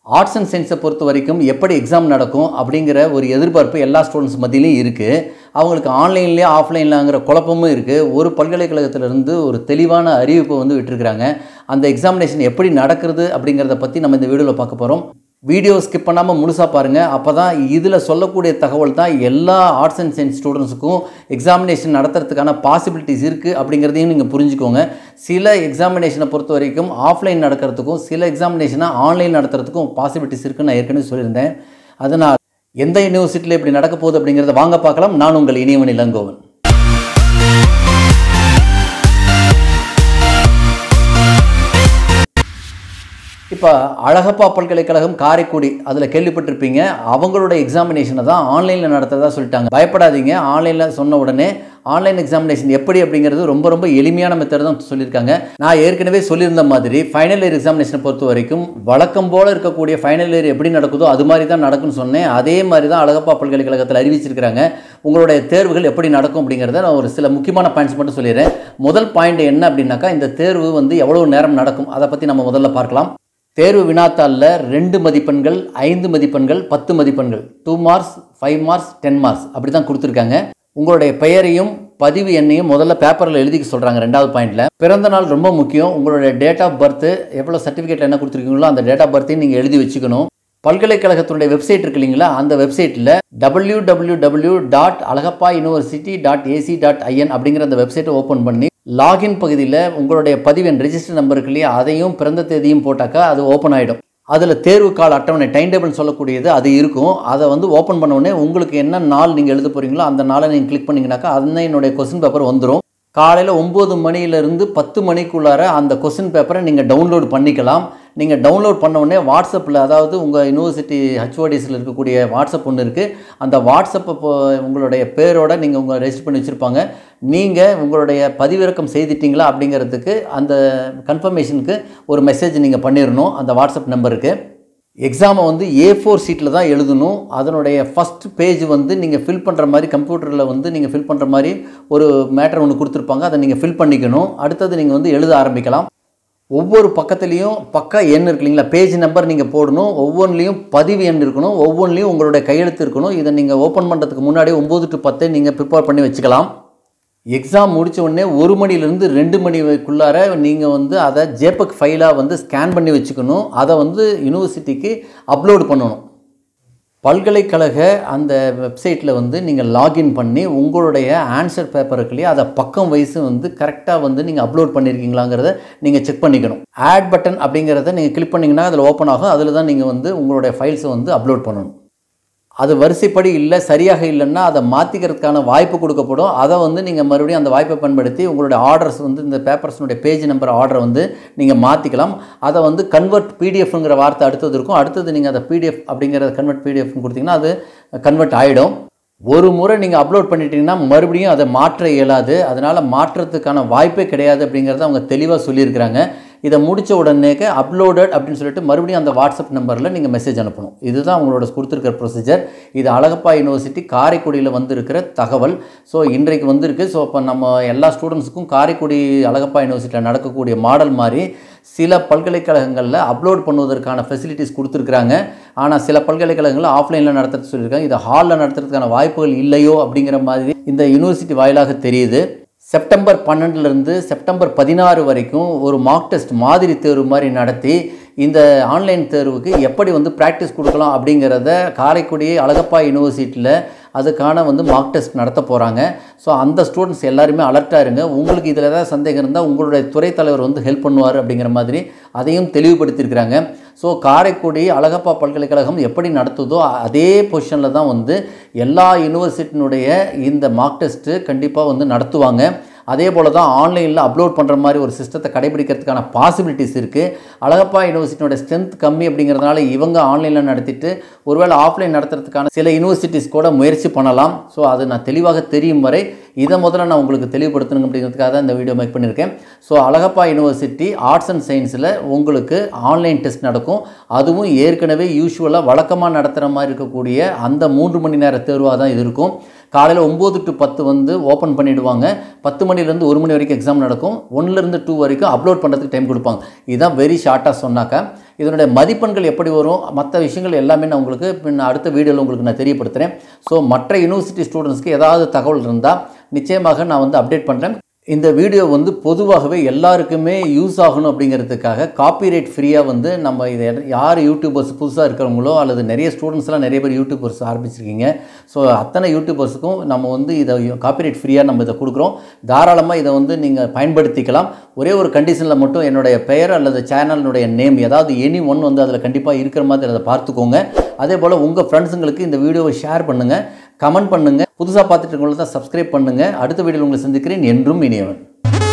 arts and சயின்ஸை பொறுத்த வரைக்கும் எப்படி எக்ஸாம் நடக்கும் அப்படிங்கிற ஒரு எதிர்பார்ப்பு எல்லா ஸ்டூடெண்ட்ஸ் மத்தியிலையும் இருக்குது அவங்களுக்கு ஆன்லைன்லேயே ஆஃப்லைன்லாங்கிற குழப்பமும் இருக்குது ஒரு பல்கலைக்கழகத்திலிருந்து ஒரு தெளிவான அறிவிப்பை வந்து விட்டுருக்குறாங்க அந்த எக்ஸாமினேஷன் எப்படி நடக்கிறது அப்படிங்கிறத பற்றி நம்ம இந்த வீடியோவில் பார்க்க போகிறோம் வீடியோ ஸ்கிப் பண்ணாமல் முழுசாக பாருங்கள் அப்போ தான் இதில் சொல்லக்கூடிய தகவல் தான் எல்லா ஆர்ட்ஸ் அண்ட் சயின்ஸ் ஸ்டூடெண்ட்ஸுக்கும் எக்ஸாமினேஷன் நடத்துறதுக்கான பாசிபிலிட்டிஸ் இருக்குது அப்படிங்கிறதையும் நீங்கள் புரிஞ்சுக்கோங்க சில எக்ஸாமினேஷனை பொறுத்த வரைக்கும் ஆஃப்லைன் நடக்கிறதுக்கும் சில எக்ஸாமினேஷனை ஆன்லைன் நடத்துறதுக்கும் பாசிபிலிட்டிஸ் இருக்குன்னு நான் ஏற்கனவே சொல்லியிருந்தேன் அதனால் எந்த யூனிவர்சிட்டியில் இப்படி நடக்க போகுது அப்படிங்கிறத வாங்க பார்க்கலாம் நான் உங்கள் இனியவன் இளங்கோவன் இப்போ அழகப்பா பல்கலைக்கழகம் காரைக்குடி அதில் கேள்விப்பட்டிருப்பீங்க அவங்களோட எக்ஸாமினேஷனை தான் ஆன்லைனில் நடத்துறதா சொல்லிட்டாங்க பயப்படாதீங்க ஆன்லைனில் சொன்ன உடனே ஆன்லைன் எக்ஸாமினேஷன் எப்படி அப்படிங்கிறது ரொம்ப ரொம்ப எளிமையான மெத்தட் தான் சொல்லியிருக்காங்க நான் ஏற்கனவே சொல்லியிருந்த மாதிரி ஃபைனல் இயர் எக்ஸாமினேஷனை பொறுத்த வரைக்கும் வழக்கம் போல் இருக்கக்கூடிய ஃபைனல் இயர் எப்படி நடக்குதோ அது மாதிரி தான் நடக்கும்னு சொன்னேன் அதே மாதிரி தான் அழகப்பா பல்கலைக்கழகத்தில் அறிவிச்சிருக்கிறாங்க உங்களுடைய தேர்வுகள் எப்படி நடக்கும் அப்படிங்கிறத நான் ஒரு சில முக்கியமான பாயிண்ட்ஸ் மட்டும் சொல்லிடுறேன் முதல் பாயிண்ட் என்ன அப்படின்னாக்கா இந்த தேர்வு வந்து எவ்வளவு நேரம் நடக்கும் அதை பற்றி நம்ம முதல்ல பார்க்கலாம் தேர்வு வினாத்தாளில் ரெண்டு மதிப்பெண்கள் ஐந்து மதிப்பெண்கள் பத்து மதிப்பெண்கள் two marks five marks ten marks அப்படி தான் கொடுத்துருக்காங்க உங்களுடைய பெயரையும் பதிவு எண்ணையும் முதல்ல பேப்பரில் எழுதிக்க சொல்கிறாங்க ரெண்டாவது பாயிண்டில் பிறந்த நாள் ரொம்ப முக்கியம் உங்களுடைய டேட் ஆஃப் பர்த் எவ்வளோ சர்டிஃபிகேட் என்ன கொடுத்துருக்கீங்களோ அந்த டேட் ஆஃப் பர்த்தையும் நீங்கள் எழுதி வச்சுக்கணும் பல்கலைக்கழகத்தினுடைய வெப்சைட் இருக்கு இல்லைங்களா அந்த வெப்சைட்டில் W W W dot Alagappa university dot AC dot IN அப்படிங்கிற அந்த வெப்சைட்டை ஓப்பன் பண்ணி லாகின் பகுதியில் உங்களுடைய பதிவெண் ரெஜிஸ்டர் நம்பர் இருக்கு இல்லையா அதையும் பிறந்த தேதியும் போட்டாக்கா அது ஓப்பன் ஆகிடும் அதில் தேர்வு கால அட்டவணை டைம் டேபிள் சொல்லக்கூடியது அது இருக்கும் அதை வந்து ஓப்பன் பண்ண உடனே உங்களுக்கு என்ன நாள் நீங்கள் எழுத போகிறீங்களோ அந்த நாளை நீங்கள் கிளிக் பண்ணிங்கனாக்கா அதுதான் என்னுடைய கொஸ்டின் பேப்பர் வந்துடும் காலையில் ஒம்பது மணியிலிருந்து பத்து மணிக்குள்ளார அந்த கொஸ்டின் பேப்பரை நீங்கள் டவுன்லோட் பண்ணிக்கலாம் நீங்கள் டவுன்லோட் பண்ண உடனே வாட்ஸ்அப்பில் அதாவது உங்கள் யூனிவர்சிட்டி ஹச்ஓடிஸில் இருக்கக்கூடிய வாட்ஸ்அப் ஒன்று இருக்குது அந்த வாட்ஸ்அப்பை இப்போ உங்களுடைய பேரோட நீங்கள் உங்கள் ரெஜிஸ்டர் பண்ணி வச்சுருப்பாங்க நீங்கள் உங்களுடைய பதிவிறக்கம் செய்துட்டீங்களா அப்படிங்கிறதுக்கு அந்த கன்ஃபர்மேஷனுக்கு ஒரு மெசேஜ் நீங்கள் பண்ணிடணும் அந்த வாட்ஸ்அப் நம்பருக்கு எக்ஸாமை வந்து ஏ ஃபோர் சீட்டில் தான் எழுதணும் அதனுடைய ஃபஸ்ட் பேஜ் வந்து நீங்கள் ஃபில் பண்ணுற மாதிரி கம்ப்யூட்டரில் வந்து நீங்கள் ஃபில் பண்ணுற மாதிரி ஒரு மேட்டர் ஒன்று கொடுத்துருப்பாங்க அதை நீங்கள் ஃபில் பண்ணிக்கணும் அடுத்தது நீங்கள் வந்து எழுத ஆரம்பிக்கலாம் ஒவ்வொரு பக்கத்துலேயும் பக்கா எண் இருக்கு இல்லைங்களா பேஜ் நம்பர் நீங்கள் போடணும் ஒவ்வொன்றிலையும் பதிவு எண் இருக்கணும் ஒவ்வொன்றிலையும் உங்களுடைய கையெழுத்து இருக்கணும் இதை நீங்கள் ஓப்பன் பண்ணுறதுக்கு முன்னாடி ஒம்பது டு பத்தை நீங்கள் ப்ரிப்பேர் பண்ணி வச்சுக்கலாம் எக்ஸாம் முடித்த உடனே ஒரு மணிலேருந்து ரெண்டு மணிக்குள்ளார நீங்கள் வந்து அதை ஜேபக் ஃபைலாக வந்து ஸ்கேன் பண்ணி வச்சுக்கணும் அதை வந்து யூனிவர்சிட்டிக்கு அப்லோட் பண்ணணும் பல்கலைக்கழக அந்த வெப்சைட்டில் வந்து நீங்கள் லாகின் பண்ணி உங்களுடைய ஆன்சர் பேப்பர் இருக்கு இல்லையா அதை பக்கம் வயசு வந்து கரெக்டாக வந்து நீங்கள் அப்லோட் பண்ணியிருக்கீங்களாங்கிறத நீங்கள் செக் பண்ணிக்கணும் ஆட் பட்டன் அப்படிங்கிறத நீங்கள் கிளிக் பண்ணிங்கன்னா அதில் ஓப்பன் ஆகும் அதில் தான் நீங்கள் வந்து உங்களுடைய ஃபைல்ஸை வந்து அப்லோட் பண்ணணும் அது வரிசைப்படி இல்லை சரியாக இல்லைன்னா அதை மாற்றிக்கிறதுக்கான வாய்ப்பு கொடுக்கப்படும் அதை வந்து நீங்கள் மறுபடியும் அந்த வாய்ப்பை பயன்படுத்தி உங்களுடைய ஆர்டர்ஸ் வந்து இந்த பேப்பர்ஸினுடைய பேஜ் நம்பர் ஆர்டரை வந்து நீங்கள் மாற்றிக்கலாம் அதை வந்து கன்வெர்ட் பிடிஎஃப்ங்கிற வார்த்தை அடுத்தது இருக்கும் அடுத்தது நீங்கள் அதை பிடிஎஃப் அப்படிங்கிறத கன்வெர்ட் பிடிஎஃப்னு கொடுத்தீங்கன்னா அது கன்வெர்ட் ஆகிடும் ஒரு முறை நீங்கள் அப்லோட் பண்ணிட்டீங்கன்னா மறுபடியும் அதை மாற்ற இயலாது அதனால் மாற்றுறதுக்கான வாய்ப்பே கிடையாது அப்படிங்கிறத அவங்க தெளிவாக சொல்லியிருக்கிறாங்க இதை முடித்த உடனேக்க அப்லோடட் அப்படின்னு சொல்லிட்டு மறுபடியும் அந்த வாட்ஸ்அப் நம்பரில் நீங்கள் மெசேஜ் அனுப்பணும் இதுதான் உங்களோட கொடுத்துருக்கிற ப்ரொசீஜர் இது அழகப்பா யூனிவர்சிட்டி காரைக்குடியில் வந்திருக்கிற தகவல் ஸோ இன்றைக்கு வந்திருக்கு ஸோ இப்போ நம்ம எல்லா ஸ்டூடெண்ட்ஸுக்கும் காரைக்குடி அழகப்பா யூனிவர்சிட்டியில் நடக்கக்கூடிய மாடல் மாதிரி சில பல்கலைக்கழகங்களில் அப்லோட் பண்ணுவதற்கான ஃபெசிலிட்டிஸ் கொடுத்துருக்குறாங்க ஆனால் சில பல்கலைக்கழகங்களில் ஆஃப்லைனில் நடத்துறது சொல்லியிருக்காங்க இதை ஹாலில் நடத்துறதுக்கான வாய்ப்புகள் இல்லையோ அப்படிங்கிற மாதிரி இந்த யூனிவர்சிட்டி வாயிலாக தெரியுது செப்டம்பர் பன்னெண்டுலேருந்து செப்டம்பர் பதினாறு வரைக்கும் ஒரு மார்க் டெஸ்ட் மாதிரி தேர்வு மாதிரி நடத்தி இந்த ஆன்லைன் தேர்வுக்கு எப்படி வந்து ப்ராக்டிஸ் கொடுக்கலாம் அப்படிங்கிறத காரைக்குடி அழகப்பா யூனிவர்சிட்டியில் அதுக்கான வந்து மார்க் டெஸ்ட் நடத்த போகிறாங்க ஸோ அந்த ஸ்டூடெண்ட்ஸ் எல்லாருமே அலர்ட்டாக இருங்க உங்களுக்கு இதில் ஏதாவது சந்தேகம் இருந்தால் உங்களுடைய துறை தலைவர் வந்து ஹெல்ப் பண்ணுவார் அப்படிங்கிற மாதிரி அதையும் தெளிவுபடுத்தியிருக்கிறாங்க ஸோ காரைக்குடி அழகப்பா பல்கலைக்கழகம் எப்படி நடத்துதோ அதே பொசிஷனில் தான் வந்து எல்லா யூனிவர்சிட்டினுடைய இந்த மார்க் டெஸ்ட்டு கண்டிப்பாக வந்து நடத்துவாங்க அதே போல் தான் ஆன்லைனில் அப்லோட் பண்ணுற மாதிரி ஒரு சிஸ்டத்தை கடைபிடிக்கிறதுக்கான பாசிபிலிட்டிஸ் இருக்குது அழகப்பா யூனிவர்சிட்டியோட ஸ்ட்ரென்த் கம்மி அப்படிங்கிறதுனால இவங்க ஆன்லைனில் நடத்திட்டு ஒருவேளை ஆஃப்லைன் நடத்துறதுக்கான சில யூனிவர்சிட்டிஸ் கூட முயற்சி பண்ணலாம் ஸோ அது நான் தெளிவாக தெரியும் வரை இதை முதல்ல நான் உங்களுக்கு தெளிவுபடுத்தணும் அப்படிங்கிறதுக்காக தான் இந்த வீடியோ மேக் பண்ணியிருக்கேன் so Alagappa university arts and சயின்ஸில் உங்களுக்கு ஆன்லைன் டெஸ்ட் நடக்கும் அதுவும் ஏற்கனவே யூஸ்வலாக வழக்கமாக நடத்துகிற மாதிரி இருக்கக்கூடிய அந்த மூன்று மணி நேர தேர்வாக தான் இது இருக்கும் காலையில் ஒம்பது டு பத்து வந்து ஓப்பன் பண்ணிவிடுவாங்க பத்து மணிலேருந்து ஒரு மணி வரைக்கும் எக்ஸாம் நடக்கும் ஒன்றுலேருந்து டூ வரைக்கும் அப்லோட் பண்ணுறதுக்கு டைம் கொடுப்பாங்க இதுதான் வெரி ஷார்ட்டாக சொன்னாக்கா இதனுடைய மதிப்பெண்கள் எப்படி வரும் மற்ற விஷயங்கள் எல்லாமே நான் உங்களுக்கு பின் அடுத்த வீடியோவில் உங்களுக்கு நான் தெரியப்படுத்துகிறேன் ஸோ மற்ற யூனிவர்சிட்டி ஸ்டூடெண்ட்ஸ்க்கு ஏதாவது தகவல் இருந்தால் நிச்சயமாக நான் வந்து அப்டேட் பண்ணுறேன் இந்த வீடியோ வந்து பொதுவாகவே எல்லாருக்குமே யூஸ் ஆகணும் அப்படிங்கிறதுக்காக காப்பிரைட் ஃப்ரீயாக வந்து நம்ம இதை யார் யூடியூபர்ஸ் புதுசாக இருக்கிறவங்களோ அல்லது நிறைய ஸ்டூடெண்ட்ஸ்லாம் நிறைய பேர் யூடியூபர்ஸ் ஆரம்பிச்சிருக்கீங்க ஸோ அத்தனை யூடியூபர்ஸுக்கும் நம்ம வந்து இதை காப்பிரைட் ஃப்ரீயாக நம்ம இதை கொடுக்குறோம் தாராளமாக இதை வந்து நீங்கள் பயன்படுத்திக்கலாம் ஒரே ஒரு கண்டிஷனில் மட்டும் என்னுடைய பெயர் அல்லது சேனலினுடைய நேம் ஏதாவது எனி ஒன் வந்து அதில் கண்டிப்பாக இருக்கிற மாதிரி அதை பார்த்துக்கோங்க அதே போல் உங்கள் ஃப்ரெண்ட்ஸுங்களுக்கு இந்த வீடியோவை ஷேர் பண்ணுங்கள் கமெண்ட் பண்ணுங்கள் புதுசாக பார்த்துட்டு இருக்கவங்களுக்கு தான் சப்ஸ்கிரைப் பண்ணுங்கள் அடுத்த வீடியோவில் உங்களை சந்திக்கிறேன் என்றும் இனியவன்